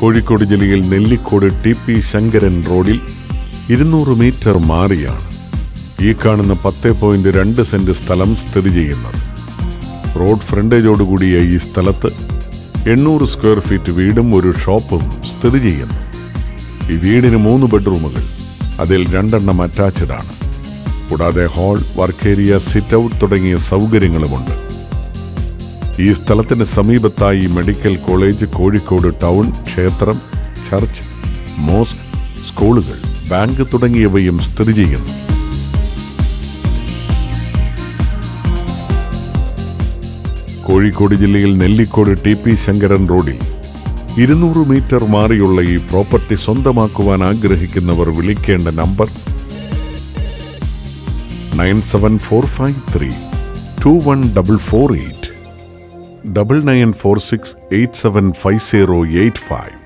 കോഴിക്കോട് ജില്ലയിൽ Nellikode T P Sankaran റോഡിൽ ഇരുന്നൂറ് മീറ്റർ മാറിയാണ് ഈ കാണുന്ന പത്ത് പോയിന്റ് രണ്ട് സെന്റ് സ്ഥലം സ്ഥിതി ചെയ്യുന്നത് റോഡ് ഫ്രണ്ടേജോടുകൂടിയ ഈ സ്ഥലത്ത് എണ്ണൂറ് സ്ക്വയർ ഫീറ്റ് വീടും ഒരു ഷോപ്പും സ്ഥിതി ചെയ്യുന്നു ഈ വീടിന് മൂന്ന് ബെഡ്റൂമുകൾ അതിൽ രണ്ടെണ്ണം അറ്റാച്ച്ഡ് ആണ് കൂടാതെ hall work area sit out തുടങ്ങിയ സൗകര്യങ്ങളുമുണ്ട് ഈ സ്ഥലത്തിന് സമീപത്തായി മെഡിക്കൽ കോളേജ് കോഴിക്കോട് ടൗൺ ക്ഷേത്രം ചർച്ച് മോസ്ക് സ്കൂളുകൾ ബാങ്ക് തുടങ്ങിയവയും സ്ഥിതി ചെയ്യുന്നു കോഴിക്കോട് ജില്ലയിൽ നെല്ലിക്കോട് ടി പി ശങ്കരൻ റോഡിൽ ഇരുന്നൂറ് മീറ്റർ മാറിയുള്ള ഈ പ്രോപ്പർട്ടി സ്വന്തമാക്കുവാൻ ആഗ്രഹിക്കുന്നവർ വിളിക്കേണ്ട number nine seven four five three two one double four eight double nine four six eight seven five zero eight five